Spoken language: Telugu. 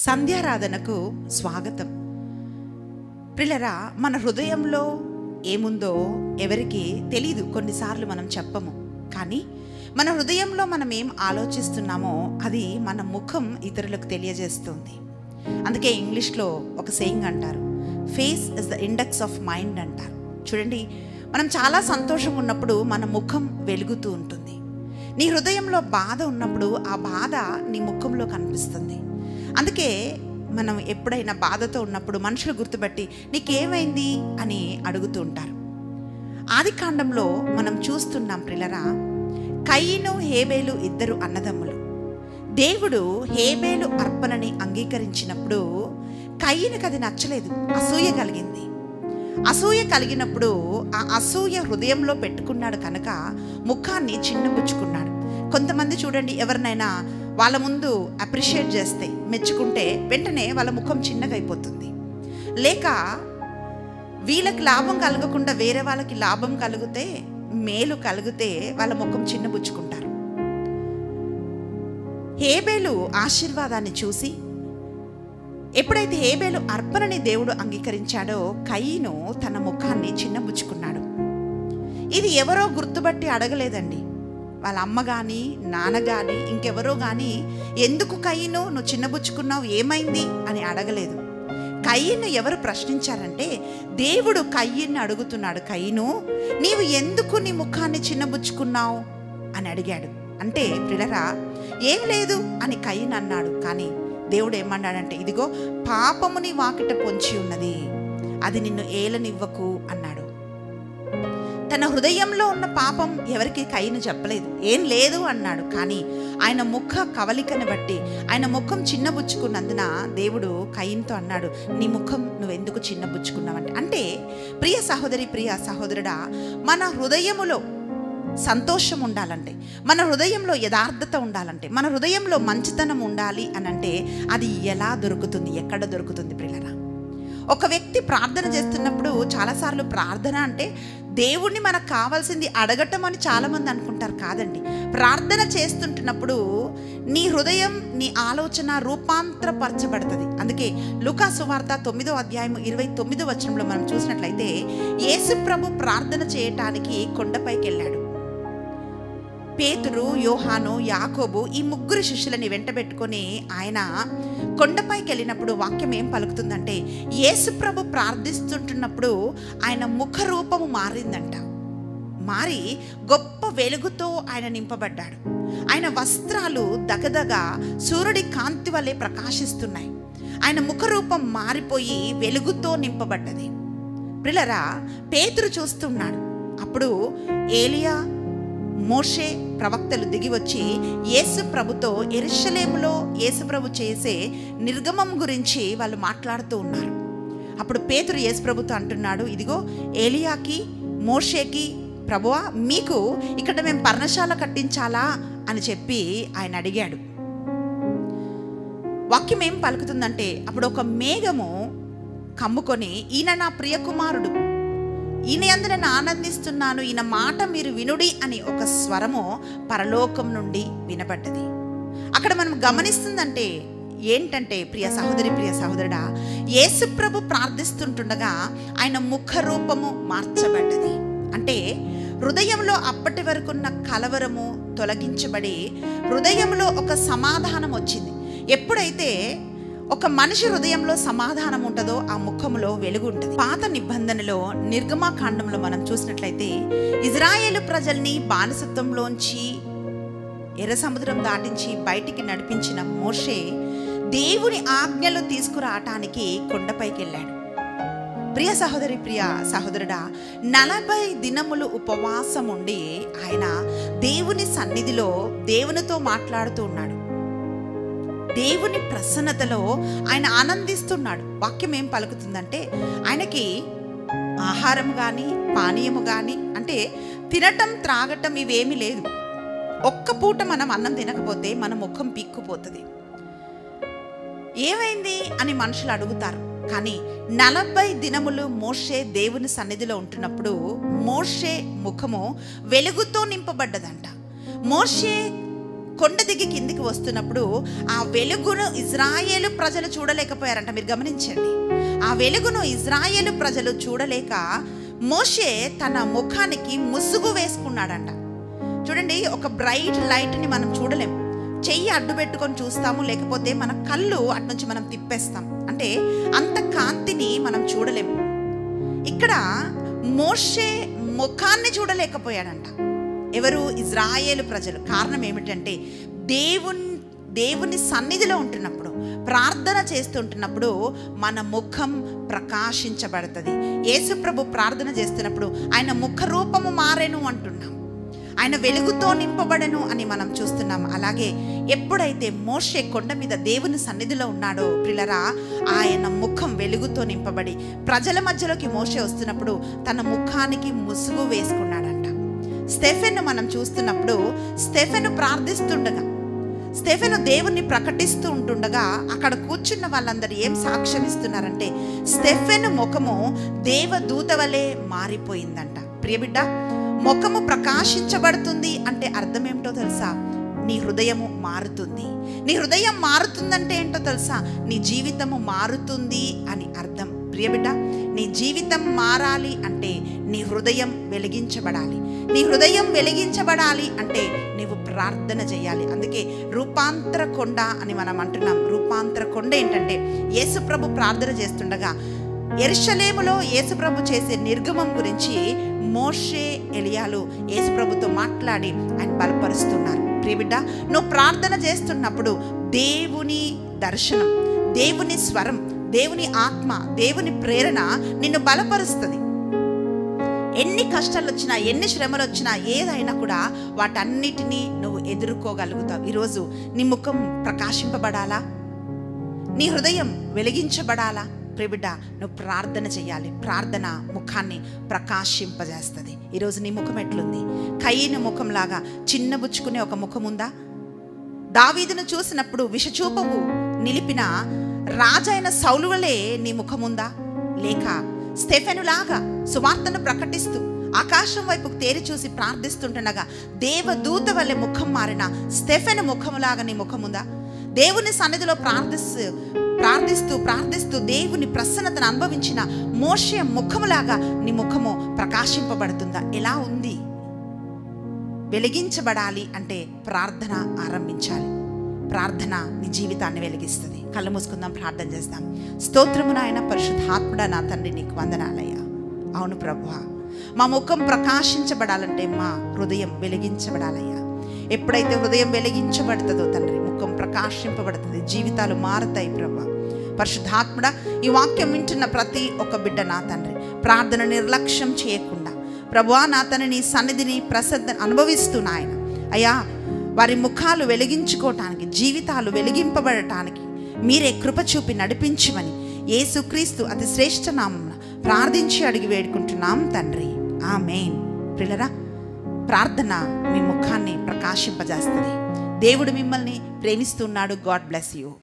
సంధ్యారాధనకు స్వాగతం ప్రిలరా మన హృదయంలో ఏముందో ఎవరికి తెలీదు కొన్నిసార్లు మనం చెప్పము కానీ మన హృదయంలో మనం ఏం ఆలోచిస్తున్నామో అది మన ముఖం ఇతరులకు తెలియజేస్తుంది అందుకే ఇంగ్లీష్లో ఒక సేయింగ్ అంటారు face is the index of mind అంటారు చూడండి మనం చాలా సంతోషంగా ఉన్నప్పుడు మన ముఖం వెలుగుతూ ఉంటుంది నీ హృదయంలో బాధ ఉన్నప్పుడు ఆ బాధ నీ ముఖంలో కనిపిస్తుంది అందుకే మనం ఎప్పుడైనా బాధతో ఉన్నప్పుడు మనుషులు గుర్తుపట్టి నీకేమైంది అని అడుగుతూ ఉంటారు ఆది కాండంలో మనం చూస్తున్నాం ప్రిలరా కయ్యను హేబేలు ఇద్దరు అన్నదమ్ములు దేవుడు హేబేలు అర్పణని అంగీకరించినప్పుడు కయ్యనికి అది నచ్చలేదు అసూయ కలిగింది అసూయ కలిగినప్పుడు ఆ అసూయ హృదయంలో పెట్టుకున్నాడు కనుక ముఖాన్ని చిన్నబుచ్చుకున్నాడు కొంతమంది చూడండి ఎవరినైనా వాళ్ళ ముందు అప్రిషియేట్ చేస్తే మెచ్చుకుంటే వెంటనే వాళ్ళ ముఖం చిన్నగా అయిపోతుంది లేక వీళ్ళకి లాభం కలగకుండా వేరే వాళ్ళకి లాభం కలిగితే మేలు కలిగితే వాళ్ళ ముఖం చిన్నబుచ్చుకుంటారు హేబేలు ఆశీర్వాదాన్ని చూసి ఎప్పుడైతే హేబేలు అర్పణని దేవుడు అంగీకరించాడో కయ్యను తన ముఖాన్ని చిన్నబుచ్చుకున్నాడు ఇది ఎవరో గుర్తుబట్టి అడగలేదండి వాళ్ళ అమ్మ కానీ నాన్న కానీ ఇంకెవరో కానీ ఎందుకు కయ్యను నువ్వు చిన్నబుచ్చుకున్నావు ఏమైంది అని అడగలేదు కయ్యను ఎవరు ప్రశ్నించారంటే దేవుడు కయ్యన్ని అడుగుతున్నాడు కయ్యను నీవు ఎందుకు నీ ముఖాన్ని చిన్నబుచ్చుకున్నావు అని అడిగాడు అంటే ప్రిలరా ఏం లేదు అని కయ్యను అన్నాడు కానీ దేవుడు ఏమన్నాడంటే ఇదిగో పాపముని వాకిట పొంచి ఉన్నది అది నిన్ను ఏలనివ్వకు అన్నాడు తన హృదయంలో ఉన్న పాపం ఎవరికి కయ్యను చెప్పలేదు ఏం లేదు అన్నాడు కానీ ఆయన ముఖ కవలికను బట్టి ఆయన ముఖం చిన్నబుచ్చుకున్నందున దేవుడు కయ్యంతో అన్నాడు నీ ముఖం నువ్వెందుకు చిన్నబుచ్చుకున్నావంటే అంటే ప్రియ సహోదరి ప్రియ సహోదరుడా మన హృదయములో సంతోషం ఉండాలంటే మన హృదయంలో యథార్థత ఉండాలంటే మన హృదయంలో మంచితనం ఉండాలి అని అంటే అది ఎలా దొరుకుతుంది ఎక్కడ దొరుకుతుంది ప్రియులరా ఒక వ్యక్తి ప్రార్థన చేస్తున్నప్పుడు చాలాసార్లు ప్రార్థన అంటే దేవుణ్ణి మనకు కావాల్సింది అడగటం అని చాలామంది అనుకుంటారు కాదండి ప్రార్థన చేస్తుంటున్నప్పుడు నీ హృదయం నీ ఆలోచన రూపాంతరపరచబడుతుంది అందుకే లుకా సువార్త తొమ్మిదో అధ్యాయం ఇరవై తొమ్మిదో వచనంలో మనం చూసినట్లయితే యేసు ప్రభు ప్రార్థన చేయటానికి కొండపైకి వెళ్ళాడు పేతురు యోహాను యాకోబు ఈ ముగ్గురు శిష్యులని వెంటబెట్టుకొని ఆయన కొండపైకి వెళ్ళినప్పుడు వాక్యం ఏం పలుకుతుందంటే యేసుప్రభు ప్రార్థిస్తుంటున్నప్పుడు ఆయన ముఖ రూపము మారిందంట మారి గొప్ప వెలుగుతో ఆయన నింపబడ్డాడు ఆయన వస్త్రాలు దగదగ సూర్యుడి కాంతి వలె ప్రకాశిస్తున్నాయి ఆయన ముఖరూపం మారిపోయి వెలుగుతో నింపబడ్డది ప్రిలరా పేతురు చూస్తున్నాడు అప్పుడు ఏలియా మోషే ప్రవక్తలు దిగి వచ్చి యేసు ప్రభుతో ఎరుషలేములో యేసు ప్రభు చేసే నిర్గమం గురించి వాళ్ళు మాట్లాడుతూ ఉన్నారు అప్పుడు పేతురు యేసు ప్రభుతో అంటున్నాడు ఇదిగో ఏలియాకి మోషేకి ప్రభువా మీకు ఇక్కడ మేము పర్ణశాల కట్టించాలా అని చెప్పి ఆయన అడిగాడు వాక్యం ఏం పలుకుతుందంటే అప్పుడు ఒక మేఘము కమ్ముకొని ఈయన నా ప్రియకుమారుడు ఈయన అందు నేను ఆనందిస్తున్నాను ఈయన మాట మీరు వినుడి అని ఒక స్వరము పరలోకం నుండి వినబడ్డది అక్కడ మనం గమనిస్తుందంటే ఏంటంటే ప్రియ సహోదరి ప్రియ సహోదరుడా యేసుప్రభు ప్రార్థిస్తుంటుండగా ఆయన ముఖ రూపము మార్చబడ్డది అంటే హృదయంలో అప్పటి వరకున్న కలవరము తొలగించబడి హృదయంలో ఒక సమాధానం వచ్చింది ఎప్పుడైతే ఒక మనిషి హృదయంలో సమాధానం ఉంటుందో ఆ ముఖంలో వెలుగు ఉంటుంది పాత నిబంధనలో నిర్గమాకాండంలో మనం చూసినట్లయితే ఇజ్రాయేలు ప్రజల్ని బానిసత్వంలోంచి ఎర్ర సముద్రం దాటించి బయటికి నడిపించిన మోషే దేవుని ఆజ్ఞలు తీసుకురావటానికి కొండపైకి వెళ్ళాడు ప్రియ సహోదరి ప్రియ సహోదరుడా నలభై దినములు ఉపవాసం ఉండి ఆయన దేవుని సన్నిధిలో దేవునితో మాట్లాడుతూ ఉన్నాడు దేవుని ప్రసన్నతలో ఆయన ఆనందిస్తున్నాడు వాక్యం ఏం పలుకుతుందంటే ఆయనకి ఆహారం కానీ పానీయము కానీ అంటే తినటం త్రాగటం ఇవేమీ లేదు ఒక్క పూట మనం అన్నం తినకపోతే మన ముఖం పీక్కుపోతుంది ఏమైంది అని మనుషులు అడుగుతారు కానీ నలభై దినములు మోషే దేవుని సన్నిధిలో ఉంటున్నప్పుడు మోషే ముఖము వెలుగుతో నింపబడ్డదంట మోషే కొండ దిగి కిందికి వస్తున్నప్పుడు ఆ వెలుగును ఇజ్రాయేలు ప్రజలు చూడలేకపోయారంట మీరు గమనించండి ఆ వెలుగును ఇజ్రాయేలు ప్రజలు చూడలేక మోషే తన ముఖానికి ముసుగు వేసుకున్నాడంట చూడండి ఒక బ్రైట్ లైట్ని మనం చూడలేం చెయ్యి అడ్డు పెట్టుకొని చూస్తాము లేకపోతే మన కళ్ళు అటు నుంచి మనం తిప్పేస్తాం అంటే అంత కాంతిని మనం చూడలేం ఇక్కడ మోషే ముఖాన్ని చూడలేకపోయాడంట ఎవరు ఇజ్రాయేలు ప్రజలు కారణం ఏమిటంటే దేవుని దేవుని సన్నిధిలో ఉంటున్నప్పుడు ప్రార్థన చేస్తుంటున్నప్పుడు మన ముఖం ప్రకాశించబడుతుంది యేసుప్రభు ప్రార్థన చేస్తున్నప్పుడు ఆయన ముఖ రూపము మారెను అంటున్నాం ఆయన వెలుగుతో నింపబడను అని మనం చూస్తున్నాం అలాగే ఎప్పుడైతే మోషే కొండ మీద దేవుని సన్నిధిలో ఉన్నాడో పిల్లరా ఆయన ముఖం వెలుగుతో నింపబడి ప్రజల మధ్యలోకి మోషే వస్తున్నప్పుడు తన ముఖానికి ముసుగు వేసుకున్నాడంట స్టెఫెన్ మనం చూస్తున్నప్పుడు స్టెఫెన్ ప్రార్థిస్తుండగా స్టెఫెను దేవుణ్ణి ప్రకటిస్తూ ఉంటుండగా అక్కడ కూర్చున్న వాళ్ళందరూ ఏం సాక్ష్యం ఇస్తున్నారంటే స్టెఫెన్ ముఖము దేవదూత వలె మారిపోయిందంట ప్రియబిడ్డ ముఖము ప్రకాశించబడుతుంది అంటే అర్థం ఏమిటో తెలుసా నీ హృదయము మారుతుంది నీ హృదయం మారుతుందంటే ఏంటో తెలుసా నీ జీవితము మారుతుంది అని అర్థం ప్రియబిడ్డ నీ జీవితం మారాలి అంటే నీ హృదయం వెలిగించబడాలి నీ హృదయం వెలిగించబడాలి అంటే నీవు ప్రార్థన చేయాలి అందుకే రూపాంతర కొండ అని మనం అంటున్నాం రూపాంతర కొండ ఏంటంటే యేసుప్రభు ప్రార్థన చేస్తుండగా ఎరుషలేములో యేసుప్రభు చేసే నిర్గమం గురించి మోషే ఎలియాలు యేసుప్రభుతో మాట్లాడి ఆయన బలపరుస్తున్నారు ప్రియబిడ్డ నువ్వు ప్రార్థన చేస్తున్నప్పుడు దేవుని దర్శనం దేవుని స్వరం దేవుని ఆత్మ దేవుని ప్రేరణ నిన్ను బలపరుస్తుంది ఎన్ని కష్టాలు వచ్చినా ఎన్ని శ్రమలు వచ్చినా ఏదైనా కూడా వాటన్నిటినీ నువ్వు ఎదుర్కోగలుగుతావు ఈరోజు నీ ముఖం ప్రకాశింపబడాలా నీ హృదయం వెలిగించబడాలా ప్రిబిడ్డ నువ్వు ప్రార్థన చేయాలి ప్రార్థన ముఖాన్ని ప్రకాశింపజేస్తుంది ఈరోజు నీ ముఖం ఎట్లుంది కయ్యని ముఖంలాగా చిన్నబుచ్చుకునే ఒక ముఖం ఉందా దావీదును చూసినప్పుడు విషచూపము నిలిపిన రాజైన సౌలువలే నీ ముఖముందా లేక స్టెఫెనులాగా సువార్తను ప్రకటిస్తూ ఆకాశం వైపుకు తేరి చూసి ప్రార్థిస్తుంటుండగా దేవదూత వల్లే ముఖం మారిన స్టెఫెన్ ముఖములాగా నీ ముఖముందా దేవుని సన్నిధిలో ప్రార్థిస్తూ ప్రార్థిస్తూ ప్రార్థిస్తూ దేవుని ప్రసన్నతను అనుభవించిన మోషే ముఖములాగా నీ ముఖము ప్రకాశింపబడుతుందా ఎలా ఉంది వెలిగించబడాలి అంటే ప్రార్థన ఆరంభించాలి ప్రార్థన నీ జీవితాన్ని వెలిగిస్తుంది కళ్ళు మూసుకుందాం ప్రార్థన చేస్తాం స్తోత్రము నాయన పరిశుద్ధాత్ముడా నా తండ్రి నీకు వందనాలయ్యా అవును ప్రభువా మా ముఖం ప్రకాశించబడాలంటే మా హృదయం వెలిగించబడాలయ్యా ఎప్పుడైతే హృదయం వెలిగించబడుతుందో తండ్రి ముఖం ప్రకాశింపబడుతుంది జీవితాలు మారుతాయి ప్రభా పరిశుద్ధాత్ముడ ఈ వాక్యం వింటున్న ప్రతి ఒక్క బిడ్డ నా తండ్రి ప్రార్థన నిర్లక్ష్యం చేయకుండా ప్రభువా నా తన నీ సన్నిధిని ప్రసన్న అనుభవిస్తూ నాయన అయ్యా వారి ముఖాలు వెలిగించుకోవటానికి జీవితాలు వెలిగింపబడటానికి మీరే కృప చూపి నడిపించమని యేసుక్రీస్తు అతి శ్రేష్ఠ నామమున ప్రార్థించి అడిగి వేడుకుంటున్నాం తండ్రి ఆమెన్ ప్రిలరా ప్రార్థన మీ ముఖాన్ని ప్రకాశింపజేస్తుంది దేవుడు మిమ్మల్ని ప్రేమిస్తున్నాడు గాడ్ బ్లెస్ యూ